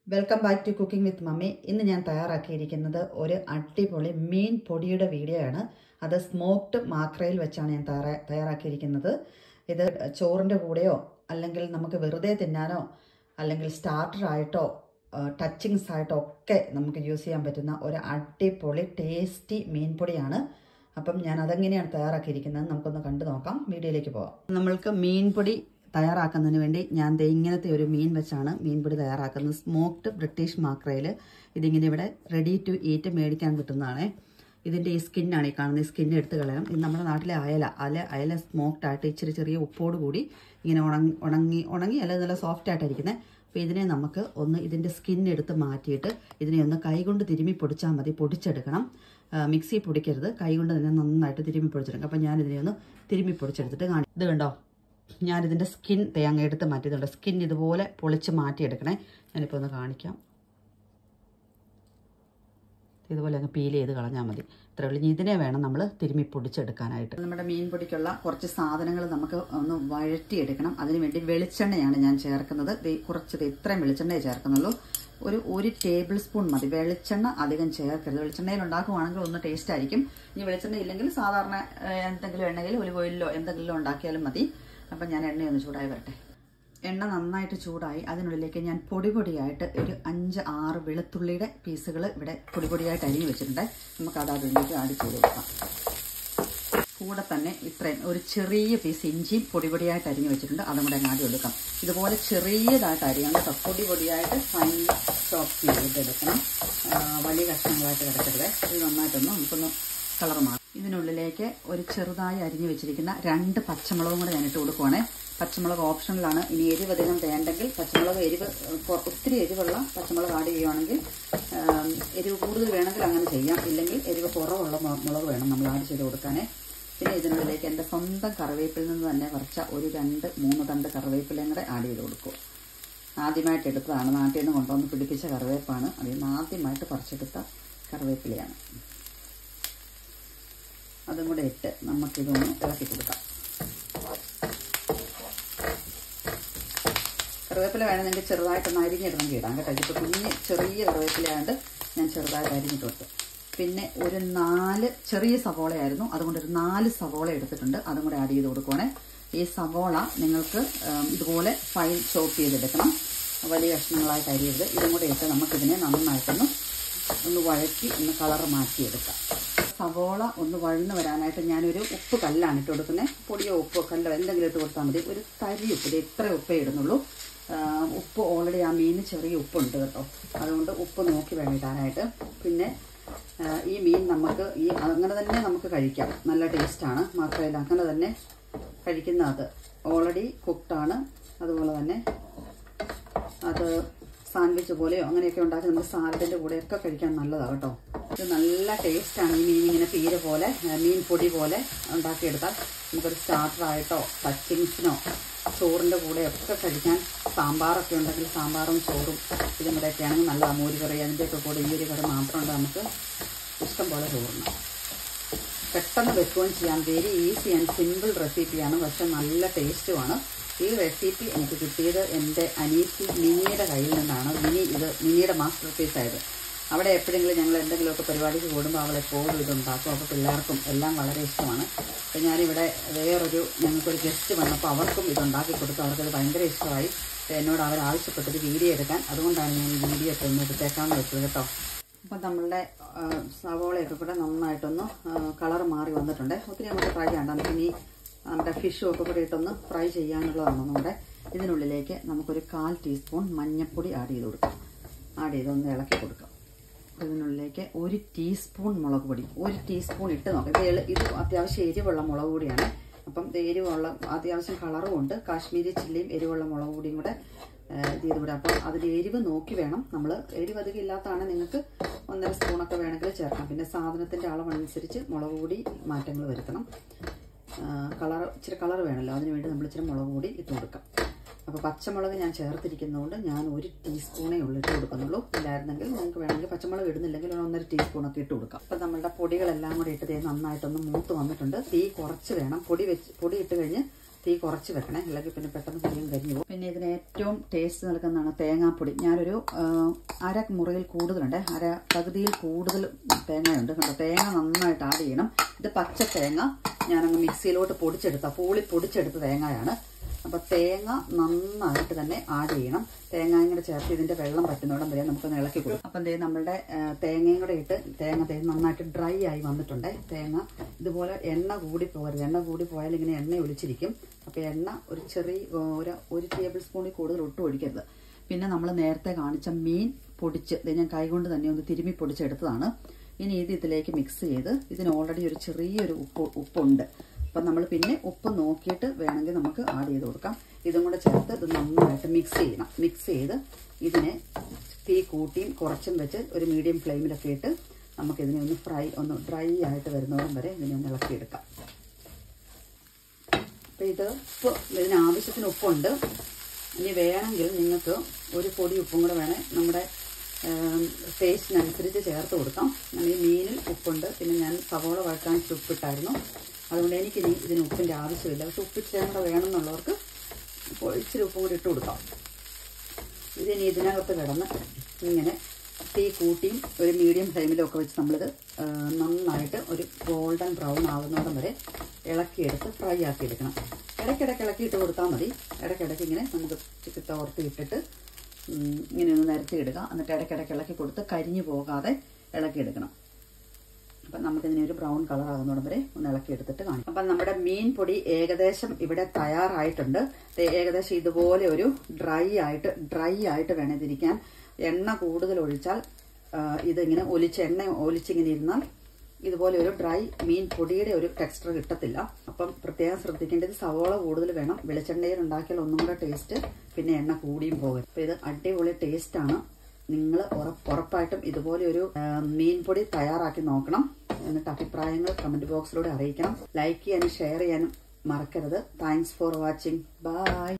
welcome back to cooking with mummy ഇന്ന് ഞാൻ തയ്യാറാക്കിയിരിക്കുന്നത് ഒരു അടിപൊളി മീൻ പൊടിയുടെ വീഡിയോ ആണ് അത് സ്മോക്ഡ് മാക്രയിൽ വെച്ചാണ് ഞാൻ തയ്യാറാ- തയ്യാറാക്കിയിരിക്കുന്നത് ഇത് ചോറിൻ്റെ കൂടെയോ അല്ലെങ്കിൽ നമുക്ക് വെറുതെ തിന്നാനോ അല്ലെങ്കിൽ സ്റ്റാർട്ടർ ആയിട്ടോ ടച്ചിങ്സ് ആയിട്ടോ ഒക്കെ നമുക്ക് യൂസ് ചെയ്യാൻ പറ്റുന്ന ഒരു അടിപൊളി ടേസ്റ്റി മീൻ പൊടിയാണ് അപ്പം ഞാൻ അതെങ്ങനെയാണ് തയ്യാറാക്കിയിരിക്കുന്നത് നമുക്കൊന്ന് കണ്ടു നോക്കാം വീഡിയോയിലേക്ക് പോകാം നമ്മൾക്ക് മീൻ പൊടി തയ്യാറാക്കുന്നതിന് വേണ്ടി ഞാൻ ദേ ഇങ്ങനത്തെ ഒരു മീൻ വെച്ചാണ് മീൻ പൊടി തയ്യാറാക്കുന്നത് സ്മോക്ഡ് ബ്രിട്ടീഷ് മാക്രയിൽ ഇതിങ്ങനെ ഇവിടെ റെഡി ടു ഈറ്റ് മേടിക്കാൻ കിട്ടുന്നതാണ് ഇതിൻ്റെ ഈ സ്കിന്നാണ് ഈ കാണുന്നത് ഈ സ്കിൻ എടുത്ത് കളയണം ഇത് നമ്മുടെ നാട്ടിലെ അയല അല അയല സ്മോക്ഡ് ആയിട്ട് ഇച്ചിരി ചെറിയ ഉപ്പോട് കൂടി ഇങ്ങനെ ഉണങ്ങി ഉണങ്ങി ഉണങ്ങി അല്ല നല്ല സോഫ്റ്റ് ആയിട്ടായിരിക്കുന്നത് അപ്പോൾ ഇതിനെ നമുക്ക് ഒന്ന് ഇതിൻ്റെ സ്കിൻ എടുത്ത് മാറ്റിയിട്ട് ഇതിനെ ഒന്ന് കൈകൊണ്ട് തിരുമ്മി പൊടിച്ചാൽ മതി പൊടിച്ചെടുക്കണം ആ, മിക്സി പൊടിക്കരുത് കൈകൊണ്ട് തന്നെ നന്നായിട്ട് തിരുമ്മി പൊടിച്ചെടുക്കണം അപ്പോൾ ഞാനിതിനെ ഒന്ന് തിരുമ്മി പൊടിച്ചെടുത്തിട്ട് കാണി ഇത് കണ്ടോ ഞാനിതിൻ്റെ സ്കിൻ തേങ്ങ എടുത്ത് മാറ്റിയതുണ്ട് സ്കിൻ ഇതുപോലെ പൊളിച്ച് മാറ്റിയെടുക്കണേ ഞാനിപ്പോൾ ഒന്ന് കാണിക്കാം ഇതുപോലെ അങ്ങ് പീൽ ചെയ്ത് കളഞ്ഞാൽ മതി ഇത്രേ ഉള്ളൂ ഇനി ഇതിനെ വേണം നമ്മൾ തിരുമ്മി പൊടിച്ചെടുക്കാനായിട്ട് നമ്മുടെ മീൻ പൊടിക്കുള്ള കുറച്ച് സാധനങ്ങൾ നമുക്ക് ഒന്ന് വഴറ്റിയെടുക്കണം അതിനുവേണ്ടി വെളിച്ചെണ്ണയാണ് ഞാൻ ചേർക്കുന്നത് ദേ കുറച്ച് ദേ ഇത്രയും വെളിച്ചെണ്ണയെ ചേർക്കുന്നുള്ളൂ ഒരു ഒരു ടേബിൾ സ്പൂൺ മതി വെളിച്ചെണ്ണ അധികം ചേർക്കരുത് വെളിച്ചെണ്ണയിൽ ഉണ്ടാക്കുവാണെങ്കിൽ ഒന്ന് ടേസ്റ്റ് ആയിരിക്കും ഇനി വെളിച്ചെണ്ണ ഇല്ലെങ്കിൽ സാധാരണ ഏഹ്, എന്തെങ്കിലും എണ്ണയിൽ ഒലിവ് ഓയിലോ എന്തെങ്കിലും ഉണ്ടാക്കിയാലും മതി അപ്പം ഞാൻ എണ്ണയൊന്ന് ചൂടായി വരട്ടെ എണ്ണ നന്നായിട്ട് ചൂടായി അതിനുള്ളിലേക്ക് ഞാൻ പൊടി പൊടിയായിട്ട് ഒരു അഞ്ച് ആറ് വെളുത്തുള്ളിയുടെ പീസുകൾ ഇവിടെ പൊടി പൊടിയായിട്ട് അരിഞ്ഞു വെച്ചിട്ടുണ്ട് നമുക്ക് അത് അതിലേക്ക് ആഡ് ചെയ്ത് കൊടുക്കാം കൂടെ തന്നെ ഇത്രയും ഒരു ചെറിയ പീസ് ഇഞ്ചിയും പൊടി പൊടിയായിട്ട് അരിഞ്ഞു വെച്ചിട്ടുണ്ട് അതും കൂടെ അങ്ങ് ആദ്യം എടുക്കാം ഇതുപോലെ ചെറിയതായിട്ട് അരിയാം കേട്ടോ പൊടി പൊടിയായിട്ട് ഫൈൻ ചോപ്പ് ചെയ്തെടുക്കണം ആ, വലിയ കഷ്ണങ്ങളായിട്ട് കിടക്കരുത് ഇത് നന്നായിട്ടൊന്ന് നമുക്കൊന്ന് കളർ മാറും ഇതിനുള്ളിലേക്ക് ഒരു ചെറുതായി അരിഞ്ഞു വെച്ചിരിക്കുന്ന രണ്ട് പച്ചമുളകും കൂടെ ഞാനിട്ട് കൊടുക്കുവാണേ പച്ചമുളക് ഓപ്ഷനിലാണ് ഇനി എരിവ് അധികം വേണ്ടെങ്കിൽ പച്ചമുളക് എരിവ് കൊ- ഒത്തിരി എരിവുള്ള പച്ചമുളക് ആഡ് ചെയ്യുവാണെങ്കിൽ ആം, എരിവ് കൂടുതൽ വേണമെങ്കിൽ അങ്ങനെ ചെയ്യാം ഇല്ലെങ്കിൽ എരിവ് കുറവുള്ള മു- മുളക് വേണം നമ്മൾ ആഡ് ചെയ്ത് കൊടുക്കാനേ പിന്നെ ഇതിനുള്ളിലേക്ക് എൻ്റെ സ്വന്തം കറിവേപ്പിൽ നിന്ന് തന്നെ പറിച്ച ഒരു രണ്ട് മൂന്ന് തണ്ട് കറിവേപ്പിലയും കൂടെ ആഡ് ചെയ്ത് കൊടുക്കുക ആദ്യമായിട്ട് എടുത്തതാണ് നാട്ടിൽ നിന്ന് കൊണ്ടുവന്ന് പിടിപ്പിച്ച കറിവേപ്പാണ് അതിൽ നിന്ന് ആദ്യമായിട്ട് പറിച്ചെടുത്ത കറിവേപ്പിലയാണ് അതും കൂടെ ഇട്ട് നമുക്കിതൊന്ന് ഇളക്കി കൊടുക്കാം കറിവേപ്പില വേണമെങ്കിൽ ചെറുതായിട്ടൊന്ന് അരിഞ്ഞിടണമെങ്കിൽ ഇടാം കേട്ടോ ഇതിപ്പോൾ കുഞ്ഞ് ചെറിയ കറിവേപ്പിലയാണ്ട് ഞാൻ ചെറുതായിട്ട് അരിഞ്ഞിട്ട് കൊടുത്തു പിന്നെ ഒരു നാല് ചെറിയ സവോളയായിരുന്നു അതുകൊണ്ട് ഒരു നാല് സവോള എടുത്തിട്ടുണ്ട് അതും കൂടെ ആഡ് ചെയ്ത് കൊടുക്കുവാണേ ഈ സവോള നിങ്ങൾക്ക് ഉം, ഇതുപോലെ ഫൈൻ ചോപ്പ് ചെയ്തെടുക്കണം വലിയ കഷ്ണങ്ങളായിട്ട് അരിയരുത് ഇതും കൂടെ ഇട്ട് നമുക്കിതിനെ നന്നായിട്ടൊന്ന് ഒന്ന് വഴറ്റി ഒന്ന് കളറ് മാറ്റിയെടുക്കാം സവോള ഒന്ന് വഴന്ന് വരാനായിട്ട് ഞാനൊരു ഉപ്പ് കല്ലാണ് ഇട്ട് കൊടുക്കുന്നത് പൊടിയോ ഉപ്പോ കല്ലോ എന്തെങ്കിലും ഇട്ട് കൊടുത്താൽ മതി ഒരു തരി ഉപ്പ് ഇത് ഇത്ര ഉപ്പേ ഇടുന്നുള്ളൂ ആ, ഉപ്പ് ഓൾറെഡി ആ മീനിന് ചെറിയ ഉപ്പുണ്ട് കേട്ടോ അതുകൊണ്ട് ഉപ്പ് നോക്കി വേണം ഇടാനായിട്ട് പിന്നെ ആ, ഈ മീൻ നമുക്ക് ഈ അങ്ങനെ തന്നെ നമുക്ക് കഴിക്കാം നല്ല ടേസ്റ്റാണ് മാത്രമല്ല അങ്ങനെ തന്നെ കഴിക്കുന്ന അത് ഓൾറെഡി കുക്ക്ഡാണ് അതുപോലെ തന്നെ അത് സാൻഡ്വിച്ച് പോലെയോ അങ്ങനെയൊക്കെ ഉണ്ടാക്കി നമുക്ക് സാലഡിൻ്റെ കൂടെയൊക്കെ കഴിക്കാൻ നല്ലതാണ് കേട്ടോ ഇത് നല്ല ടേസ്റ്റാണ് ഈ മീൻ ഇങ്ങനെ പീര പോലെ ആ, മീൻ പൊടി പോലെ ഉണ്ടാക്കിയെടുത്താൽ നമുക്കൊരു സ്റ്റാർട്ടറായിട്ടോ ടച്ചിങ്സിനോ ചോറിൻ്റെ കൂടെയൊക്കെ കഴിക്കാൻ സാമ്പാറൊക്കെ ഉണ്ടെങ്കിൽ സാമ്പാറും ചോറും ഇതും കൂടെയൊക്കെ ആണെങ്കിൽ നല്ലതാണ് മോര് കറി അതിൻ്റെയൊക്കെ കൂടെ ഈ ഒരു കറി മാത്രമുണ്ട് നമുക്ക് ഇഷ്ടം പോലെ ചോറിന് പെട്ടെന്ന് വെക്കുകയും ചെയ്യാം വെരി ഈസി ആൻഡ് സിമ്പിൾ റെസിപ്പിയാണ് പക്ഷെ നല്ല ടേസ്റ്റുമാണ് ഈ റെസിപ്പി എനിക്ക് കിട്ടിയത് എൻ്റെ അനീത്തി മിനിയുടെ കയ്യിൽ നിന്നാണ് മിനി ഇത് മിനിയുടെ മാസ്റ്റർ പീസ് ആയത് അവിടെ എപ്പോഴെങ്കിലും ഞങ്ങൾ എന്തെങ്കിലുമൊക്കെ പരിപാടിക്ക് കൂടുമ്പോൾ അവൾ എപ്പോഴും ഇതുണ്ടാക്കും അപ്പോൾ പിള്ളേർക്കും എല്ലാം വളരെ ഇഷ്ടമാണ് അപ്പോൾ ഞാനിവിടെ വേറൊരു ഞങ്ങൾക്കൊരു ഗസ്റ്റ് വന്നപ്പോൾ അവർക്കും ഇതുണ്ടാക്കി കൊടുത്തു അവർക്കത് ഭയങ്കര ഇഷ്ടമായി അപ്പോൾ എന്നോട് അവർ ആവശ്യപ്പെട്ടത് വീഡിയോ എടുക്കാൻ അതുകൊണ്ടാണ് ഞാൻ ഈ വീഡിയോ ഒക്കെ ഒന്ന് എടുത്തേക്കാമെന്ന് വെച്ചത് കേട്ടോ അപ്പം നമ്മളുടെ ആ, സവോളയൊക്കെ കൂടെ നന്നായിട്ടൊന്ന് കളർ മാറി വന്നിട്ടുണ്ട് ഒത്തിരി നമുക്ക് ഫ്രൈ ചെയ്യണ്ട നമുക്ക് ഇനി നമ്മുടെ ഫിഷും ഒക്കെ കൂടെ ഇട്ടൊന്ന് ഫ്രൈ ചെയ്യാനുള്ളതാണ് നമ്മുടെ ഇതിനുള്ളിലേക്ക് നമുക്കൊരു കാൽ ടീസ്പൂൺ മഞ്ഞൾപ്പൊടി ആഡ് ചെയ്ത് കൊടുക്കാം ആഡ് ചെയ്ത് ഒന്ന് ഇളക്കി കൊടുക്കാം ഇതിനുള്ളിലേക്ക് ഒരു ടീസ്പൂൺ മുളക് പൊടി ഒരു ടീസ്പൂൺ ഇട്ട് നോക്കാം ഇത് എള്- ഇത് അത്യാവശ്യം എരിവുള്ള മുളക് പൊടിയാണ് അപ്പം ഇത് എരിവുള്ള അത്യാവശ്യം കളറും ഉണ്ട് കാശ്മീരി ചില്ലിയും എരിവുള്ള മുളക് പൊടിയും കൂടെ ആ, ഇത് ചെയ്തുകൂടെ അപ്പം അതിൻ്റെ എരിവ് നോക്കി വേണം നമ്മൾ എരിവ് അധികം ഇല്ലാത്തതാണ് നിങ്ങൾക്ക് ഒന്നര സ്പൂണൊക്കെ വേണമെങ്കിൽ ചേർക്കാം പിന്നെ സാധനത്തിൻ്റെ അളവനുസരിച്ച് മുളക് പൊടി മാറ്റങ്ങൾ വരുത്തണം കളർ ഇച്ചിരി കളർ വേണമല്ലോ അതിന് വേണ്ടി നമ്മൾ ഇച്ചിരി മുളക് പൊടി ഇട്ട് കൊടുക്കാം അപ്പോൾ പച്ചമുളക് ഞാൻ ചേർത്തിരിക്കുന്നതുകൊണ്ട് ഞാൻ ഒരു ടീസ്പൂണേ ഉള്ളൂ ഇട്ട് കൊടുക്കുന്നുള്ളൂ ഇല്ലായിരുന്നെങ്കിൽ നിങ്ങൾക്ക് വേണമെങ്കിൽ പച്ചമുളക് ഇടുന്നില്ലെങ്കിൽ ഒരു ഒന്നര ടീസ്പൂണൊക്കെ ഇട്ട് കൊടുക്കാം അപ്പോൾ നമ്മളുടെ പൊടികളെല്ലാം കൂടി ഇട്ട് ദേ നന്നായിട്ടൊന്ന് മൂത്ത് വന്നിട്ടുണ്ട് തീ കുറച്ച് വേണം പൊടി വെച്ച് പൊടി ഇട്ട് കഴിഞ്ഞ് തീ കുറച്ച് വെക്കണേ അല്ലെങ്കിൽ പിന്നെ പെട്ടെന്ന് തീയും കരിഞ്ഞു പോകും പിന്നെ ഇതിന് ഏറ്റവും ടേസ്റ്റ് നൽകുന്നതാണ് തേങ്ങാപ്പൊടി ഞാനൊരു ആ, അര മുറിയിൽ കൂടുതലുണ്ട് അര പകുതിയിൽ കൂടുതൽ തേങ്ങയുണ്ട് കണ്ടോ തേങ്ങ നന്നായിട്ട് ആഡ് ചെയ്യണം ഇത് പച്ച തേങ്ങ ഞാനങ്ങ് മിക്സിയിലോട്ട് പൊടിച്ചെടുത്ത പൂളി പൊടിച്ചെടുത്ത തേങ്ങയാണ് അപ്പോൾ തേങ്ങ നന്നായിട്ട് തന്നെ ആഡ് ചെയ്യണം തേങ്ങയും കൂടെ ചേർത്ത് ഇതിന്റെ വെള്ളം പറ്റുന്നോടം വരെ നമുക്കൊന്ന് ഇളക്കി കൊടുക്കും അപ്പം ദേ നമ്മളുടെ ആ, തേങ്ങയും കൂടെ ഇട്ട് തേങ്ങ ദേ നന്നായിട്ട് ഡ്രൈ ആയി വന്നിട്ടുണ്ട് തേങ്ങ ഇതുപോലെ എണ്ണ കൂടി പോകരുത് എണ്ണ കൂടി പോയാൽ ഇങ്ങനെ എണ്ണ ഒലിച്ചിരിക്കും അപ്പോൾ എണ്ണ ഒരു ചെറിയ ആ, ഒരു ഒരു ടേബിൾ സ്പൂണിൽ കൂടുതൽ ഒട്ടും ഒഴിക്കരുത് പിന്നെ നമ്മൾ നേരത്തെ കാണിച്ച മീൻ പൊടിച്ച് ഇത് ഞാൻ കൈകൊണ്ട് തന്നെ ഒന്ന് തിരുമ്മി പൊടിച്ചെടുത്തതാണ് ഇനി ഇത് ഇതിലേക്ക് മിക്സ് ചെയ്ത് ഇതിന് ഓൾറെഡി ഒരു ചെറിയൊരു ഉപ്പ് ഉപ്പുണ്ട് അപ്പം നമ്മൾ പിന്നെ ഉപ്പ് നോക്കിയിട്ട് വേണമെങ്കിൽ നമുക്ക് ആഡ് ചെയ്ത് കൊടുക്കാം ഇതും കൂടെ ചേർത്ത് ഇത് നന്നായിട്ട് മിക്സ് ചെയ്യണം മിക്സ് ചെയ്ത് ഇതിനെ തീ കൂട്ടിയും കുറച്ചും വെച്ച് ഒരു മീഡിയം ഫ്ലെയിമിലൊക്കെ ഇട്ട് നമുക്കിതിനെ ഒന്ന് ഫ്രൈ ഒന്ന് ഡ്രൈ ആയിട്ട് വരുന്നോളം വരെ ഇതിനെ ഒന്ന് ഇളക്കിയെടുക്കാം അപ്പം ഇത് ഉപ്പ് ഇതിന് ആവശ്യത്തിന് ഉപ്പുണ്ട് ഇനി വേണമെങ്കിൽ നിങ്ങൾക്ക് ഒരു പൊടി ഉപ്പും കൂടെ വേണേൽ നമ്മുടെ ടേസ്റ്റിനനുസരിച്ച് ചേർത്ത് കൊടുക്കാം ഞാൻ ഈ മീനിൽ ഉപ്പുണ്ട് പിന്നെ ഞാൻ സവോള വഴക്കാൻ ഉപ്പിട്ടായിരുന്നു അതുകൊണ്ട് എനിക്ക് ഇനി ഇതിന് ഉപ്പിൻ്റെ ആവശ്യമില്ല പക്ഷെ ഉപ്പിച്ചിരി കൂടെ വേണമെന്നുള്ളവർക്ക് ഇപ്പോൾ ഇച്ചിരി ഉപ്പും കൂടി ഇട്ട് കൊടുക്കാം ഇതിനി ഇതിനകത്ത് കിടന്ന് ഇങ്ങനെ തീ കൂട്ടിയും ഒരു മീഡിയം ഫ്ലെയിമിലൊക്കെ വെച്ച് നമ്മളിത് ആ, നന്നായിട്ട് ഒരു ഗോൾഡൻ ബ്രൗൺ ആകുന്നോടം വരെ ഇളക്കിയെടുത്ത് ഫ്രൈ ആക്കി എടുക്കണം ഇടയ്ക്കിടയ്ക്ക് ഇളക്കിയിട്ട് കൊടുത്താൽ മതി ഇടയ്ക്കിടയ്ക്ക് ഇങ്ങനെ നമുക്ക് ചിക്കൻ തോർത്തി ഇട്ടിട്ട് ഉം, ഇങ്ങനെ ഒന്ന് നിരത്തി ഇടുക എന്നിട്ട് ഇടയ്ക്കിടയ്ക്ക് ഇളക്കി കൊടുത്ത് കരിഞ്ഞു പോകാതെ ഇളക്കിയെടുക്കണം അപ്പം നമുക്കിതിനെ ഒരു ബ്രൗൺ കളർ ആകുന്നോടം വരെ ഒന്ന് ഇളക്കി എടുത്തിട്ട് കാണിക്കും അപ്പം നമ്മുടെ മീൻ പൊടി ഏകദേശം ഇവിടെ തയ്യാറായിട്ടുണ്ട് ദേ ഏകദേശം ഇതുപോലെ ഒരു ഡ്രൈ ആയിട്ട് ഡ്രൈ ആയിട്ട് വേണം ഇതിരിക്കാൻ എണ്ണ കൂടുതൽ ഒഴിച്ചാൽ ആ, ഇതിങ്ങനെ ഒലിച്ച് എണ്ണ ഒലിച്ചിങ്ങനെ ഇരുന്നാൽ ഇതുപോലെ ഒരു ഡ്രൈ മീൻ പൊടിയുടെ ഒരു ടെക്സ്ചർ കിട്ടത്തില്ല അപ്പം പ്രത്യേകം ശ്രദ്ധിക്കേണ്ടത് സവോള കൂടുതൽ വേണം വെളിച്ചെണ്ണയിൽ ഉണ്ടാക്കിയാൽ ഒന്നും കൂടെ ടേസ്റ്റ് പിന്നെ എണ്ണ കൂടിയും പോകും അപ്പം ഇത് അടിപൊളി ടേസ്റ്റ് ആണ് നിങ്ങൾ ഉറപ്പായിട്ടും ഇതുപോലെ ഒരു ആ, മീൻ പൊടി തയ്യാറാക്കി നോക്കണം എന്നിട്ട് അഭിപ്രായങ്ങൾ കമന്റ് ബോക്സിലൂടെ അറിയിക്കണം ലൈക്ക് ചെയ്യാനും ഷെയർ ചെയ്യാനും മറക്കരുത് താങ്ക്സ് ഫോർ വാച്ചിങ് ബൈ